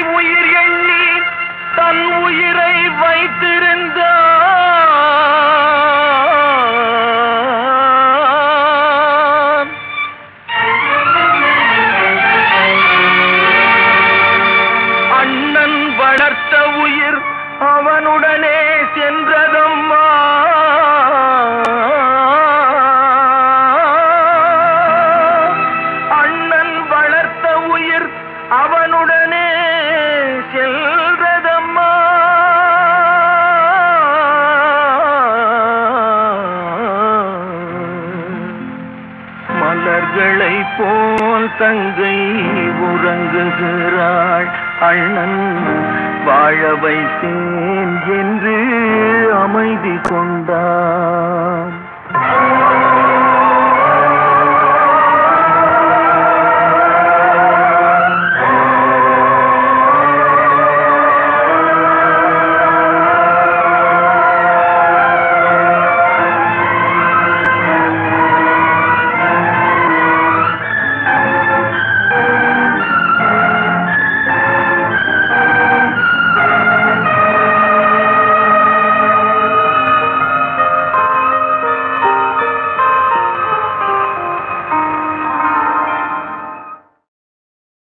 உயிர் எண்ணி தன் உயிரை வைத்திருந்தான் அண்ணன் வளர்த்த உயிர் அவனுடனே சென்றதம்மா அண்ணன் வளர்த்த உயிர் அவனுடனே செல்றதம்மா மலர்களை போல் தங்கை உறங்குகிறாள் அண்ணன் வாழ வைத்தேன் என்று அமைதி கொண்டான்